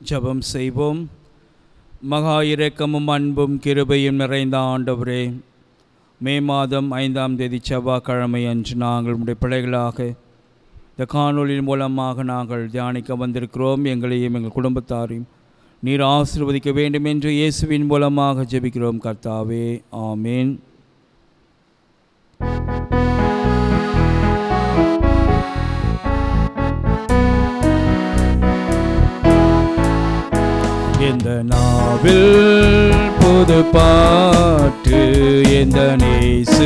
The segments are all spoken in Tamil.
ஜெபம் செய்வோம் மகா இரக்கமும் அன்பும் கிருபையும் நிறைந்த ஆண்டவரே மே மாதம் ஐந்தாம் தேதி செவ்வாய்க்கிழமை அன்று நாங்கள் உடைய பிள்ளைகளாக இந்த காணொளியின் மூலமாக நாங்கள் தியானிக்க வந்திருக்கிறோம் எங்களையும் எங்கள் குடும்பத்தாரையும் நீர் ஆசீர்வதிக்க வேண்டும் என்று இயேசுவின் மூலமாக ஜெபிக்கிறோம் கர்த்தாவே ஆமீன் எந்த நாவில் புது பாட்டு எந்த நேசு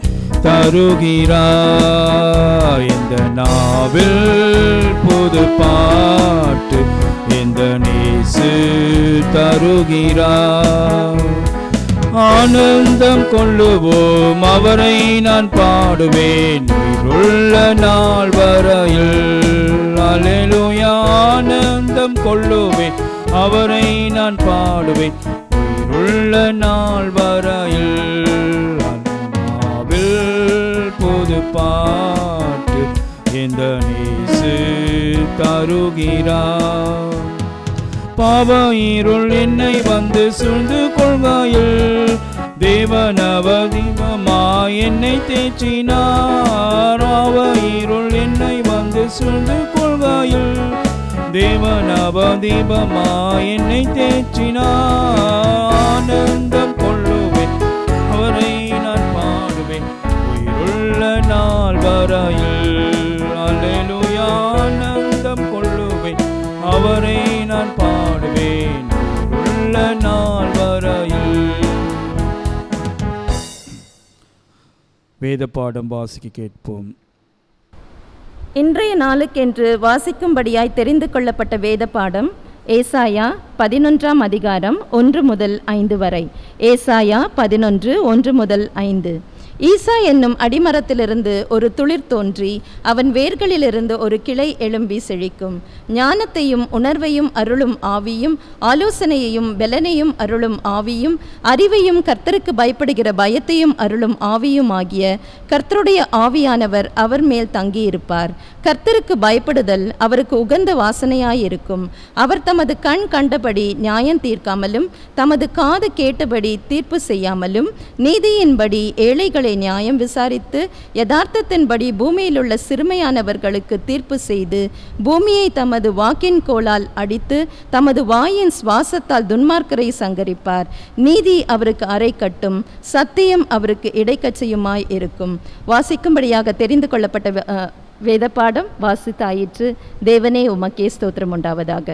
தருகிறார் எந்த நாவில் புது பாட்டு எந்த நேசு தருகிறார் ஆனந்தம் கொள்ளுவோம் அவரை நான் பாடுவேன் உயிருள்ள நாள் வரையில் அலையிலுயா ஆனந்தம் கொள்ளுவேன் அவரை நான் பாடுவேன் உயிருள்ள நாள் வரையில் அண்ணாவில் புது பாட்டு இந்த நேசு தருகிறார் பாவ இருள் என்னை வந்து சூழ்ந்து கொள்வாயில் தேவனவதிபமா என்னை தேற்றினார் பாவ இருள் என்னை வந்து சூழ்ந்து கொள்வாயில் தேவனவதிபமா என்னை தேற்றினார் ஆனந்தம் கொள்ளுவேன் அவரை நான் பாடுவேன் உயிருள்ள நாள் வரையில் அல்லேலூயா ஆனந்தம் கொள்ளுவேன் அவரை நான் பாடுவேன் உள்ள நாள் வரையில் வேத பாடம் வாசிக்க கேட்போம் இன்றைய நாளுக்கென்று வாசிக்கும்படியாய் தெரிந்து கொள்ளப்பட்ட வேத பாடம் ஏசாயா பதினொன்றாம் அதிகாரம் ஒன்று முதல் ஐந்து வரை ஏசாயா பதினொன்று ஒன்று முதல் ஐந்து ஈசா என்னும் அடிமரத்திலிருந்து ஒரு துளிர் தோன்றி அவன் வேர்களிலிருந்து ஒரு கிளை எழும்பி செழிக்கும் ஞானத்தையும் உணர்வையும் அருளும் ஆவியும் ஆலோசனையையும் பெலனையும் அருளும் ஆவியும் அறிவையும் கர்த்தருக்கு பயப்படுகிற பயத்தையும் அருளும் ஆவியும் ஆகிய கர்த்தருடைய ஆவியானவர் அவர் மேல் தங்கியிருப்பார் கர்த்தருக்கு பயப்படுதல் அவருக்கு உகந்த வாசனையாயிருக்கும் அவர் தமது கண் கண்டபடி நியாயம் தீர்க்காமலும் தமது காது கேட்டபடி தீர்ப்பு செய்யாமலும் நீதியின்படி ஏழைகளை நியாயம் விசாரித்து யதார்த்தத்தின்படி பூமியில் உள்ள சிறுமையானவர்களுக்கு தீர்ப்பு செய்து பூமியை தமது வாக்கின் கோலால் அடித்து தமது வாயின் சுவாசத்தால் துன்மார்க்கரை சங்கரிப்பார் நீதி அவருக்கு அறை கட்டும் சத்தியம் அவருக்கு இடைக்கச்சையுமாய் இருக்கும் வாசிக்கும்படியாக தெரிந்து கொள்ளப்பட்ட வே- அஹ், வேத பாடம் வாசித்தாயிற்று தேவனே உமக்கே ஸ்தோத்திரம் உண்டாவதாக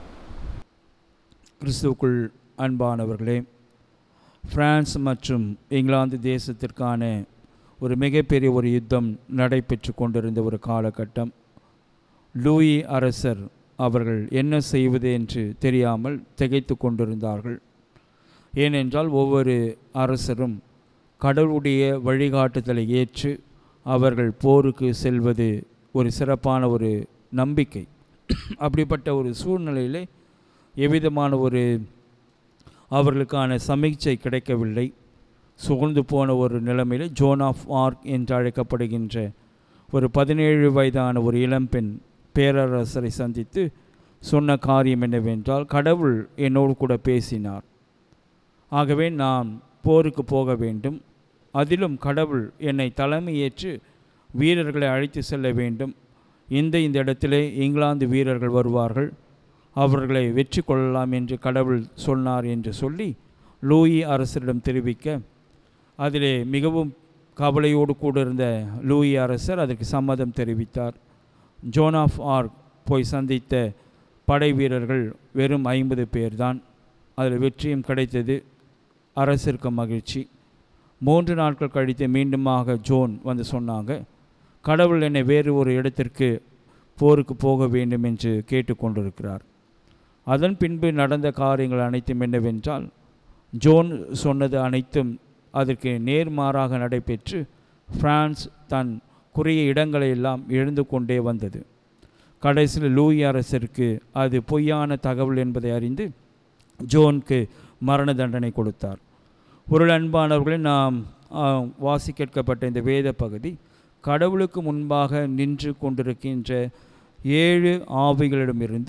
கிறிஸ்துவுக்குள் அன்பானவர்களே பிரான்ஸ் மற்றும் இங்கிலாந்து தேசத்திற்கான ஒரு மிகப்பெரிய ஒரு யுத்தம் நடைபெற்று கொண்டிருந்த ஒரு காலகட்டம் லூயி அரசர் அவர்கள் என்ன செய்வது என்று தெரியாமல் திகைத்து கொண்டிருந்தார்கள் ஏனென்றால் ஒவ்வொரு அரசரும் கடவுளுடைய வழிகாட்டுதலை ஏற்று அவர்கள் போருக்கு செல்வது ஒரு சிறப்பான ஒரு நம்பிக்கை அப்படிப்பட்ட ஒரு சூழ்நிலையிலே எவ்விதமான ஒரு அவர்களுக்கான சமீட்சை கிடைக்கவில்லை சுகழ்ந்து போன ஒரு நிலைமையில் ஜோன் ஆஃப் ஆர்க் என்று அழைக்கப்படுகின்ற ஒரு பதினேழு வயதான ஒரு இளம்பெண் பேரரசரை சந்தித்து சொன்ன காரியம் என்னவென்றால் கடவுள் என்னோடு கூட பேசினார் ஆகவே நான் போருக்கு போக வேண்டும் அதிலும் கடவுள் என்னை தலைமையேற்று வீரர்களை அழைத்து செல்ல வேண்டும் இந்த இந்த இடத்திலே இங்கிலாந்து வீரர்கள் வருவார்கள் அவர்களை வெற்றி கொள்ளலாம் என்று கடவுள் சொன்னார் என்று சொல்லி லூயி அரசரிடம் தெரிவிக்க அதிலே மிகவும் கவலையோடு கூட இருந்த லூயி அரசர் அதற்கு சம்மதம் தெரிவித்தார் ஜோன் ஆஃப் ஆர்க் போய் சந்தித்த படை வீரர்கள் வெறும் ஐம்பது பேர்தான் அதில் வெற்றியும் கிடைத்தது அரசிற்கு மகிழ்ச்சி மூன்று நாட்கள் கழித்து மீண்டுமாக ஜோன் வந்து சொன்னாங்க கடவுள் என்னை வேறு ஒரு இடத்திற்கு போருக்கு போக வேண்டும் என்று கேட்டுக்கொண்டிருக்கிறார் அதன் பின்பு நடந்த காரியங்கள் அனைத்தும் என்னவென்றால் ஜோன் சொன்னது அனைத்தும் அதற்கு நேர்மாறாக நடைபெற்று பிரான்ஸ் தன் குறைய இடங்களை எல்லாம் இழந்து கொண்டே வந்தது கடைசியில் லூயி அரசருக்கு அது பொய்யான தகவல் என்பதை அறிந்து ஜோனுக்கு மரண தண்டனை கொடுத்தார் ஒரு அன்பானவர்களை நாம் ஆ, வாசி கேட்கப்பட்ட இந்த வேத பகுதி கடவுளுக்கு முன்பாக நின்று கொண்டிருக்கின்ற ஏழு ஆவிகளிடமிருந்தும்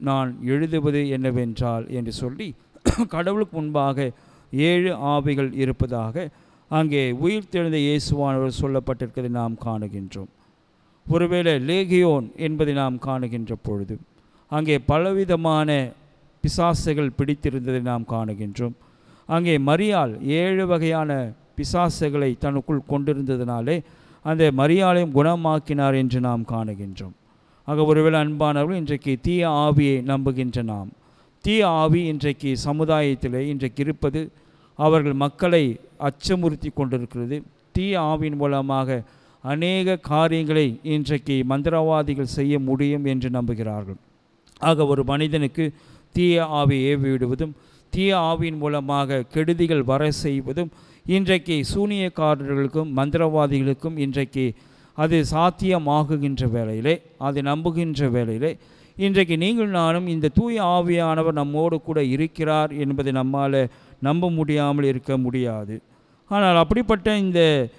நான் எழுதுவது என்னவென்றால் என்று சொல்லி கடவுளுக்கு முன்பாக ஏழு ஆவிகள் இருப்பதாக அங்கே உயிர்த்தெழுந்த இயேசுவானவர் சொல்லப்பட்டிருக்கிறதை நாம் காணுகின்றோம் ஒருவேளை லேகியோன் என்பதை நாம் காணுகின்ற பொழுது அங்கே பலவிதமான பிசாசுகள் பிடித்திருந்ததை நாம் காணுகின்றோம் அங்கே மரியாள் ஏழு வகையான பிசாசுகளை தனக்குள் கொண்டிருந்ததினாலே அந்த மரியாளையும் குணமாக்கினார் என்று நாம் காணுகின்றோம் ஆக ஒருவேளை அன்பானவர்கள் இன்றைக்கு தீய ஆவியை நம்புகின்ற நாம் தீய ஆவி இன்றைக்கு சமுதாயத்திலே இன்றைக்கு இருப்பது அவர்கள் மக்களை அச்சமுறுத்தி கொண்டிருக்கிறது தீய ஆவியின் மூலமாக அநேக காரியங்களை இன்றைக்கு மந்திரவாதிகள் செய்ய முடியும் என்று நம்புகிறார்கள் ஆக ஒரு மனிதனுக்கு தீய ஆவி ஏவி விடுவதும் தீய ஆவியின் மூலமாக கெடுதிகள் வர செய்வதும் இன்றைக்கு சூனியக்காரர்களுக்கும் மந்திரவாதிகளுக்கும் இன்றைக்கு அது சாத்தியமாகுகின்ற வேளையிலே அதை நம்புகின்ற வேளையிலே இன்றைக்கு நீங்கள் நானும் இந்த தூய ஆவியானவர் நம்மோடு கூட இருக்கிறார் என்பதை நம்மால் நம்ப முடியாமல் இருக்க முடியாது ஆனால் அப்படிப்பட்ட இந்த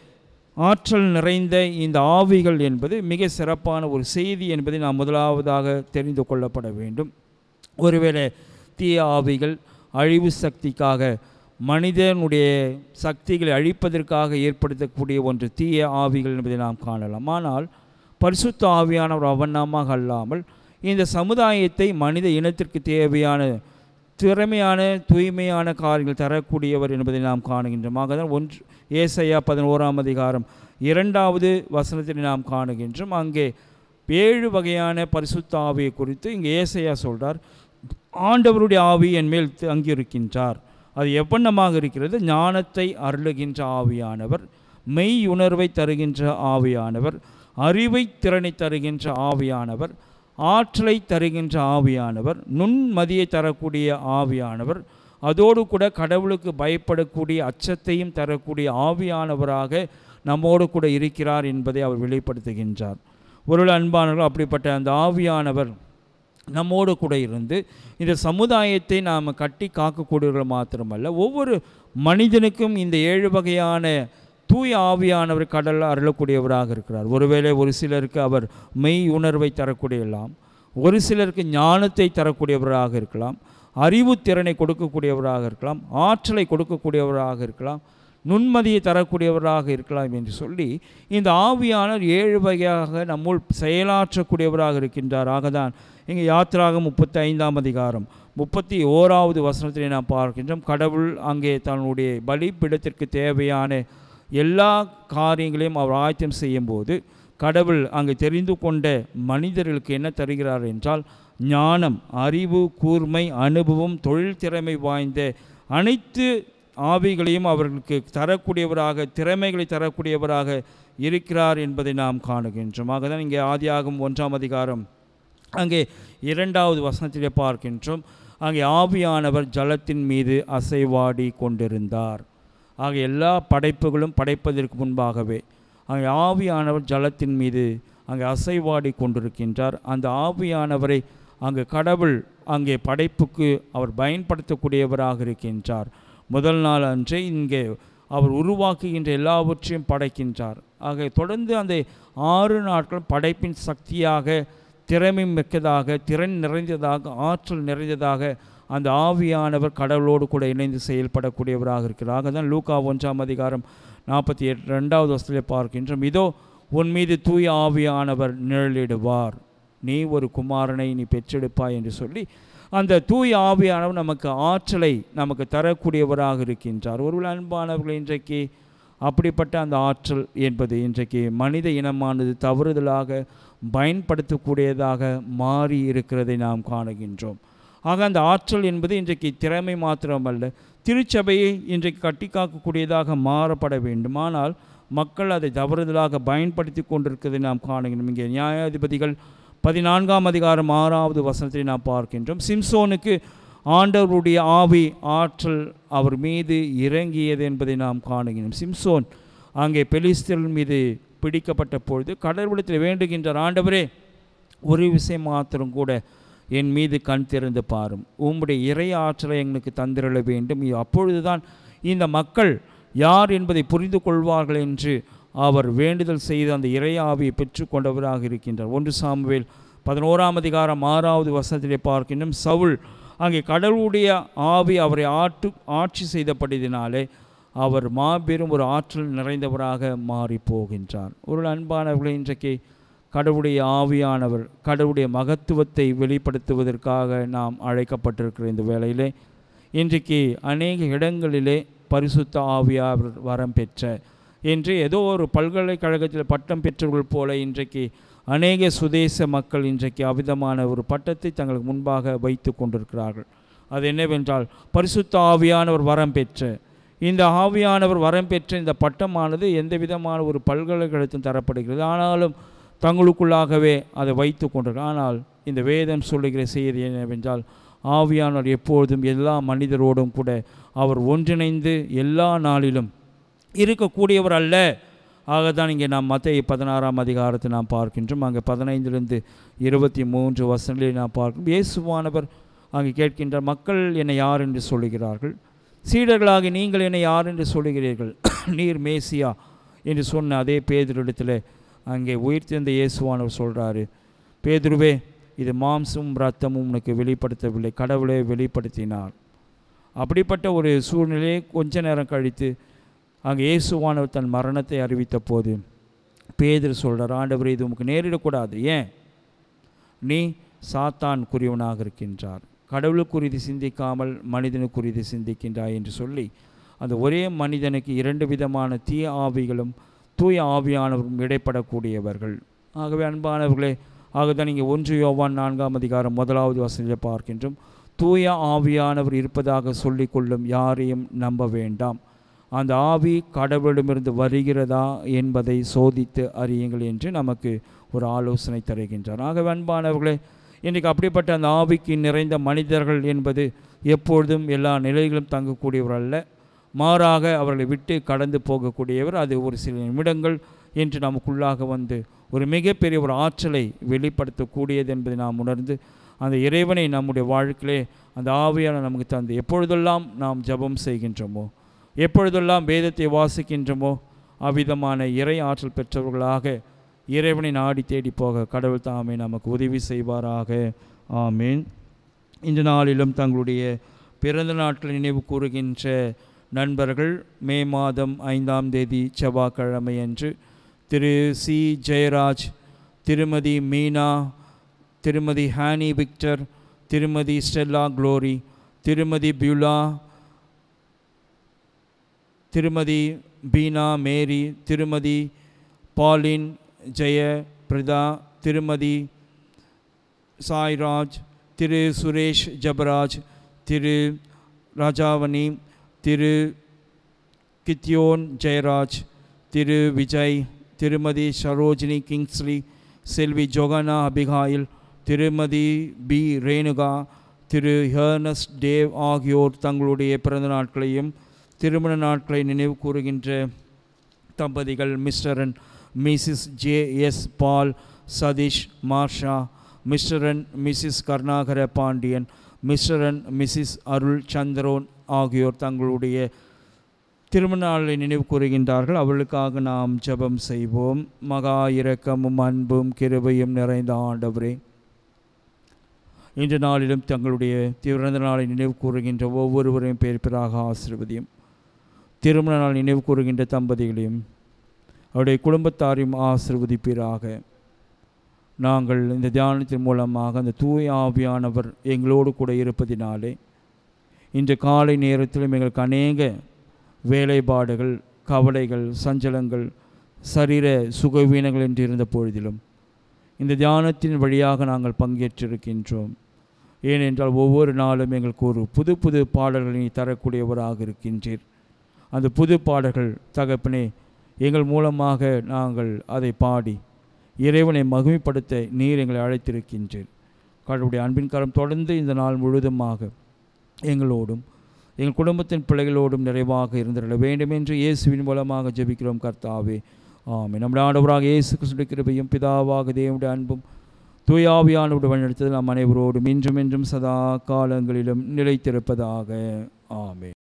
ஆற்றல் நிறைந்த இந்த ஆவிகள் என்பது மிக சிறப்பான ஒரு செய்தி என்பதை நாம் முதலாவதாக தெரிந்து கொள்ளப்பட வேண்டும் ஒருவேளை தீய ஆவிகள் அழிவு சக்திக்காக மனிதனுடைய சக்திகளை அழிப்பதற்காக ஏற்படுத்தக்கூடிய ஒன்று தீய ஆவிகள் என்பதை நாம் காணலாம் ஆனால் பரிசுத்த ஆவியானவர் அவண்ணமாக அல்லாமல் இந்த சமுதாயத்தை மனித இனத்திற்கு தேவையான திறமையான தூய்மையான காரியங்கள் தரக்கூடியவர் என்பதை நாம் காணுகின்றோம் ஆகதான் ஒன்று ஏசையா பதினோராம் அதிகாரம் இரண்டாவது வசனத்தில் நாம் காணுகின்றோம் அங்கே ஏழு வகையான பரிசுத்த ஆவியை குறித்து இங்கே ஏசையா சொல்றார் ஆண்டவருடைய ஆவி என் மேல் தங்கியிருக்கின்றார் அது எவ்வண்ணமாக இருக்கிறது ஞானத்தை அருளுகின்ற ஆவியானவர் மெய் உணர்வை தருகின்ற ஆவியானவர் அறிவை திறனை தருகின்ற ஆவியானவர் ஆற்றலை தருகின்ற ஆவியானவர் நுண்மதியை தரக்கூடிய ஆவியானவர் அதோடு கூட கடவுளுக்கு பயப்படக்கூடிய அச்சத்தையும் தரக்கூடிய ஆவியானவராக நம்மோடு கூட இருக்கிறார் என்பதை அவர் வெளிப்படுத்துகின்றார் ஒரு அன்பானவர்கள் அப்படிப்பட்ட அந்த ஆவியானவர் நம்மோடு கூட இருந்து இந்த சமுதாயத்தை நாம் கட்டி காக்கக்கூடியவர்கள் மாத்திரமல்ல ஒவ்வொரு மனிதனுக்கும் இந்த ஏழு வகையான தூய ஆவியானவர் கடலில் அருளக்கூடியவராக இருக்கிறார் ஒருவேளை ஒரு சிலருக்கு அவர் மெய் உணர்வை தரக்கூடியலாம் ஒரு சிலருக்கு ஞானத்தை தரக்கூடியவராக இருக்கலாம் அறிவு திறனை கொடுக்கக்கூடியவராக இருக்கலாம் ஆற்றலை கொடுக்கக்கூடியவராக இருக்கலாம் நுண்மதியை தரக்கூடியவராக இருக்கலாம் என்று சொல்லி இந்த ஆவியானவர் ஏழு வகையாக நம்முள் செயலாற்றக்கூடியவராக இருக்கின்றார் ஆகதான் இங்கே யாத்திராக முப்பத்தி ஐந்தாம் அதிகாரம் முப்பத்தி ஓராவது வசனத்திலே நாம் பார்க்கின்றோம் கடவுள் அங்கே தன்னுடைய பலிப்பிடத்திற்கு தேவையான எல்லா காரியங்களையும் அவர் ஆயத்தம் செய்யும்போது கடவுள் அங்கு தெரிந்து கொண்ட மனிதர்களுக்கு என்ன தருகிறார் என்றால் ஞானம் அறிவு கூர்மை அனுபவம் தொழில் திறமை வாய்ந்த அனைத்து ஆவிகளையும் அவர்களுக்கு தரக்கூடியவராக திறமைகளை தரக்கூடியவராக இருக்கிறார் என்பதை நாம் காணுகின்றோம் ஆகதான் இங்கே ஆதியாகும் ஒன்றாம் அதிகாரம் அங்கே இரண்டாவது வசனத்திலே பார்க்கின்றோம் அங்கே ஆவியானவர் ஜலத்தின் மீது அசைவாடி கொண்டிருந்தார் ஆக எல்லா படைப்புகளும் படைப்பதற்கு முன்பாகவே அங்கே ஆவியானவர் ஜலத்தின் மீது அங்கே அசைவாடி கொண்டிருக்கின்றார் அந்த ஆவியானவரை அங்கு கடவுள் அங்கே படைப்புக்கு அவர் பயன்படுத்தக்கூடியவராக இருக்கின்றார் முதல் நாள் அன்றே இங்கே அவர் உருவாக்குகின்ற எல்லாவற்றையும் படைக்கின்றார் ஆக தொடர்ந்து அந்த ஆறு நாட்கள் படைப்பின் சக்தியாக திறமை மிக்கதாக திறன் நிறைந்ததாக ஆற்றல் நிறைந்ததாக அந்த ஆவியானவர் கடவுளோடு கூட இணைந்து செயல்படக்கூடியவராக இருக்கிறார் தான் லூக்கா ஒன்றாம் அதிகாரம் நாற்பத்தி எட்டு ரெண்டாவது வருஷத்திலே பார்க்கின்றோம் இதோ உன் மீது தூய ஆவியானவர் நிழலிடுவார் நீ ஒரு குமாரனை நீ பெற்றெடுப்பாய் என்று சொல்லி அந்த தூய ஆவியானவர் நமக்கு ஆற்றலை நமக்கு தரக்கூடியவராக இருக்கின்றார் ஒருவேளை அன்பானவர்கள் இன்றைக்கு அப்படிப்பட்ட அந்த ஆற்றல் என்பது இன்றைக்கு மனித இனமானது தவறுதலாக பயன்படுத்தக்கூடியதாக மாறி இருக்கிறதை நாம் காணுகின்றோம் ஆக அந்த ஆற்றல் என்பது இன்றைக்கு திறமை மாத்திரமல்ல திருச்சபையை இன்றைக்கு கட்டி காக்கக்கூடியதாக மாறப்பட வேண்டும் ஆனால் மக்கள் அதை தவறுதலாக பயன்படுத்தி கொண்டிருக்கிறதை நாம் காணுகின்றோம் இங்கே நியாயாதிபதிகள் பதினான்காம் அதிகாரம் ஆறாவது வசனத்தை நாம் பார்க்கின்றோம் சிம்சோனுக்கு ஆண்டவருடைய ஆவி ஆற்றல் அவர் மீது இறங்கியது என்பதை நாம் காணுகிறோம் சிம்சோன் அங்கே பெலிஸ்தர் மீது பிடிக்கப்பட்ட பொழுது கடவுளத்தில் வேண்டுகின்றார் ஆண்டவரே ஒரு விஷயம் மாத்திரம் கூட என் மீது கண் திறந்து பாரும் உம்முடைய இறை ஆற்றலை எங்களுக்கு தந்திரள வேண்டும் அப்பொழுதுதான் இந்த மக்கள் யார் என்பதை புரிந்து கொள்வார்கள் என்று அவர் வேண்டுதல் செய்து அந்த இறை ஆவியை பெற்றுக்கொண்டவராக இருக்கின்றார் ஒன்று சாமுவேல் பதினோராம் அதிகாரம் ஆறாவது வசனத்திலே பார்க்கின்றோம் சவுல் அங்கே கடவுளுடைய ஆவி அவரை ஆட்டு ஆட்சி செய்தபடியினாலே அவர் மாபெரும் ஒரு ஆற்றல் நிறைந்தவராக மாறி போகின்றார் ஒரு அன்பானவர்களை இன்றைக்கு கடவுளுடைய ஆவியானவர் கடவுளுடைய மகத்துவத்தை வெளிப்படுத்துவதற்காக நாம் அழைக்கப்பட்டிருக்கிற இந்த வேளையிலே இன்றைக்கு அநேக இடங்களிலே பரிசுத்த ஆவியார் வரம் பெற்ற என்று ஏதோ ஒரு பல்கலைக்கழகத்தில் பட்டம் பெற்றவர்கள் போல இன்றைக்கு அநேக சுதேச மக்கள் இன்றைக்கு அவிதமான ஒரு பட்டத்தை தங்களுக்கு முன்பாக வைத்து கொண்டிருக்கிறார்கள் அது என்னவென்றால் பரிசுத்த ஆவியானவர் வரம் பெற்ற இந்த ஆவியானவர் வரம் பெற்ற இந்த பட்டமானது எந்த விதமான ஒரு பல்கலைக்கழகத்தில் தரப்படுகிறது ஆனாலும் தங்களுக்குள்ளாகவே அதை வைத்து கொண்டிருக்கிறார் ஆனால் இந்த வேதம் சொல்லுகிற செய்தி என்னவென்றால் ஆவியானவர் எப்பொழுதும் எல்லா மனிதரோடும் கூட அவர் ஒன்றிணைந்து எல்லா நாளிலும் இருக்கக்கூடியவர் அல்ல ஆகத்தான் இங்கே நாம் மத்திய பதினாறாம் அதிகாரத்தை நாம் பார்க்கின்றோம் அங்கே பதினைந்திலிருந்து இருபத்தி மூன்று வசனங்களில் நாம் பார்க்கிறோம் இயேசுவானவர் அங்கே கேட்கின்றார் மக்கள் என்னை யார் என்று சொல்லுகிறார்கள் சீடர்களாகி நீங்கள் என்னை யார் என்று சொல்லுகிறீர்கள் நீர் மேசியா என்று சொன்ன அதே பேதரிடத்தில் அங்கே உயிர்த்தெழுந்த இயேசுவானவர் சொல்கிறாரு பேதுருவே இது மாம்சமும் ரத்தமும் உனக்கு வெளிப்படுத்தவில்லை கடவுளே வெளிப்படுத்தினார் அப்படிப்பட்ட ஒரு சூழ்நிலையை கொஞ்ச நேரம் கழித்து அங்கே இயேசுவானவர் தன் மரணத்தை அறிவித்த போது பேதர் சொல்கிறார் ஆண்டவர் இது உமக்கு நேரிடக்கூடாது ஏன் நீ சாத்தான் குறியவனாக இருக்கின்றார் கடவுளுக்குரியது சிந்திக்காமல் மனிதனுக்குரியது சிந்திக்கின்றாய் என்று சொல்லி அந்த ஒரே மனிதனுக்கு இரண்டு விதமான தீய ஆவிகளும் தூய ஆவியானவரும் இடைப்படக்கூடியவர்கள் ஆகவே அன்பானவர்களே ஆகதான் இங்கே ஒன்று யோவான் நான்காம் அதிகாரம் முதலாவது வசனத்தில் பார்க்கின்றோம் தூய ஆவியானவர் இருப்பதாக சொல்லிக்கொள்ளும் யாரையும் நம்ப வேண்டாம் அந்த ஆவி கடவுளிடமிருந்து வருகிறதா என்பதை சோதித்து அறியுங்கள் என்று நமக்கு ஒரு ஆலோசனை தருகின்றார் ஆகவே அன்பானவர்களே இன்றைக்கு அப்படிப்பட்ட அந்த ஆவிக்கு நிறைந்த மனிதர்கள் என்பது எப்பொழுதும் எல்லா நிலைகளும் தங்கக்கூடியவர் அல்ல மாறாக அவர்களை விட்டு கடந்து போகக்கூடியவர் அது ஒரு சில நிமிடங்கள் என்று நமக்குள்ளாக வந்து ஒரு மிகப்பெரிய ஒரு ஆற்றலை வெளிப்படுத்தக்கூடியது என்பதை நாம் உணர்ந்து அந்த இறைவனை நம்முடைய வாழ்க்கையிலே அந்த ஆவியான நமக்கு தந்து எப்பொழுதெல்லாம் நாம் ஜெபம் செய்கின்றோமோ எப்பொழுதெல்லாம் வேதத்தை வாசிக்கின்றோமோ அவ்விதமான இறை ஆற்றல் பெற்றவர்களாக இறைவனை நாடி தேடி போக கடவுள் தாமே நமக்கு உதவி செய்வாராக ஆமீன் இந்த நாளிலும் தங்களுடைய பிறந்த நாட்களை நினைவு கூறுகின்ற நண்பர்கள் மே மாதம் ஐந்தாம் தேதி செவ்வாய்க்கிழமை அன்று திரு சி ஜெயராஜ் திருமதி மீனா திருமதி ஹானி விக்டர் திருமதி ஸ்டெல்லா க்ளோரி திருமதி பியூலா திருமதி பீனா மேரி திருமதி பாலின் ஜெய பிரதா திருமதி சாய்ராஜ் திரு சுரேஷ் ஜபராஜ் திரு ராஜாவணி திரு கித்யோன் ஜெயராஜ் திரு விஜய் திருமதி சரோஜினி கிங்ஸ்லி செல்வி ஜொகனா அபிகாயில் திருமதி பி ரேணுகா திரு ஹேர்னஸ் டேவ் ஆகியோர் தங்களுடைய பிறந்த நாட்களையும் திருமண நாட்களை நினைவு கூறுகின்ற தம்பதிகள் Mr and Mrs J S Paul Satish Marsha Mr and Mrs Karunakara Pandian Mr and Mrs Arul Chandran ஆகியோர் தங்களுடைய திருமண நாளை நினைவு கூறுகின்றார்கள் அவர்களுக்காக நாம் ஜெபம் செய்வோம் மகா இரக்கமும் அன்பும் கிருபையும் நிறைந்த ஆண்டவரே இன்று நாளிலும் தங்களுடைய பிறந்த நாளை நினைவு கூறுகின்ற ஒவ்வொருவரையும் பேர் பேராக ஆசிர்வதியும் திருமண நாள் நினைவு கூறுகின்ற தம்பதிகளையும் அவருடைய குடும்பத்தாரையும் ஆசிர்வதிப்பீராக நாங்கள் இந்த தியானத்தின் மூலமாக அந்த தூய ஆவியானவர் எங்களோடு கூட இருப்பதினாலே இன்று காலை நேரத்திலும் எங்களுக்கு அநேக வேலைப்பாடுகள் கவலைகள் சஞ்சலங்கள் சரீர சுகவீனங்கள் என்று இருந்த பொழுதிலும் இந்த தியானத்தின் வழியாக நாங்கள் பங்கேற்றிருக்கின்றோம் ஏனென்றால் ஒவ்வொரு நாளும் எங்களுக்கு ஒரு புது புது பாடல்களை நீ தரக்கூடியவராக இருக்கின்றீர் அந்த புது பாடல்கள் தகப்பனே எங்கள் மூலமாக நாங்கள் அதை பாடி இறைவனை மகிமைப்படுத்த நீர் எங்களை அழைத்திருக்கின்றீர் கடவுளுடைய அன்பின் கரம் தொடர்ந்து இந்த நாள் முழுதுமாக எங்களோடும் எங்கள் குடும்பத்தின் பிள்ளைகளோடும் நிறைவாக இருந்திட வேண்டும் என்று இயேசுவின் மூலமாக ஜெபிக்கிறோம் கர்த்தாவே ஆமென் நம்முடைய ஆண்டவராக இயேசு கிறிஸ்துவின் கிருபையும் பிதாவாக தேவனுடைய அன்பும் தூயாவியானோடு வழிநடத்தது நாம் அனைவரோடும் இன்றும் என்றும் சதா காலங்களிலும் நிலைத்திருப்பதாக ஆமென்